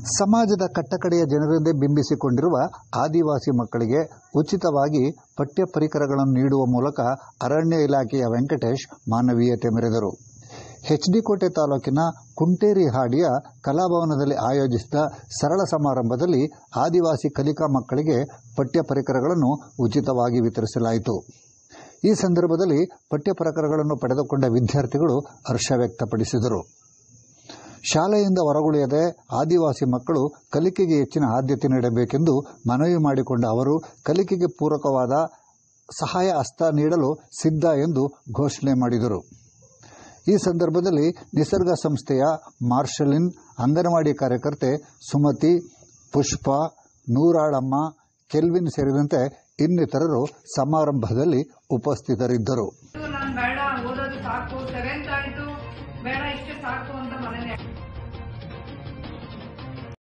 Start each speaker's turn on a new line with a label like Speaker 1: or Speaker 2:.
Speaker 1: ಸಮಾಜದ ಕಟ್ಟಕಡೆಯ ಜನರೆಂದೇ ಬಿಂಬಿಸಿಕೊಂಡಿರುವ ಆದಿವಾಸಿ ಮಕ್ಕಳಿಗೆ ಉಚಿತವಾಗಿ ಪಠ್ಯ ಪರಿಕರಗಳನ್ನು ನೀಡುವ ಮೂಲಕ ಅರಣ್ಯ ಇಲಾಖೆಯ ವೆಂಕಟೇಶ್ ಮಾನವೀಯತೆ ಮೆರೆದರು ಹೆಚ್ಡಿಕೋಟೆ ತಾಲೂಕಿನ ಕುಂಟೇರಿ ಹಾಡಿಯ ಕಲಾಭವನದಲ್ಲಿ ಆಯೋಜಿಸಿದ ಸರಳ ಸಮಾರಂಭದಲ್ಲಿ ಆದಿವಾಸಿ ಕಲಿಕಾ ಮಕ್ಕಳಿಗೆ ಪಠ್ಯ ಪರಿಕರಗಳನ್ನು ಉಚಿತವಾಗಿ ವಿತರಿಸಲಾಯಿತು ಈ ಸಂದರ್ಭದಲ್ಲಿ ಪಠ್ಯ ಪರಿಕರಗಳನ್ನು ಪಡೆದುಕೊಂಡ ವಿದ್ಯಾರ್ಥಿಗಳು ಹರ್ಷ ವ್ಯಕ್ತಪಡಿಸಿದರು ಶಾಲೆಯಿಂದ ಹೊರಗುಳಿಯದೆ ಆದಿವಾಸಿ ಮಕ್ಕಳು ಕಲಿಕೆಗೆ ಹೆಚ್ಚಿನ ಆದ್ಯತೆ ನೀಡಬೇಕೆಂದು ಮನವಿ ಮಾಡಿಕೊಂಡ ಅವರು ಕಲಿಕೆಗೆ ಪೂರಕವಾದ ಸಹಾಯ ಹಸ್ತ ನೀಡಲು ಸಿದ್ಧ ಎಂದು ಘೋಷಣೆ ಮಾಡಿದರು ಈ ಸಂದರ್ಭದಲ್ಲಿ ನಿಸರ್ಗ ಸಂಸ್ಥೆಯ ಮಾರ್ಷಲಿನ್ ಅಂಗನವಾಡಿ ಕಾರ್ಯಕರ್ತೆ ಸುಮತಿ ಪುಷ್ಪ ನೂರಾಳಮ್ಮ ಕೆಲ್ವಿನ್ ಸೇರಿದಂತೆ ಇನ್ನಿತರರು ಸಮಾರಂಭದಲ್ಲಿ ಉಪಸ್ಥಿತರಿದ್ದರು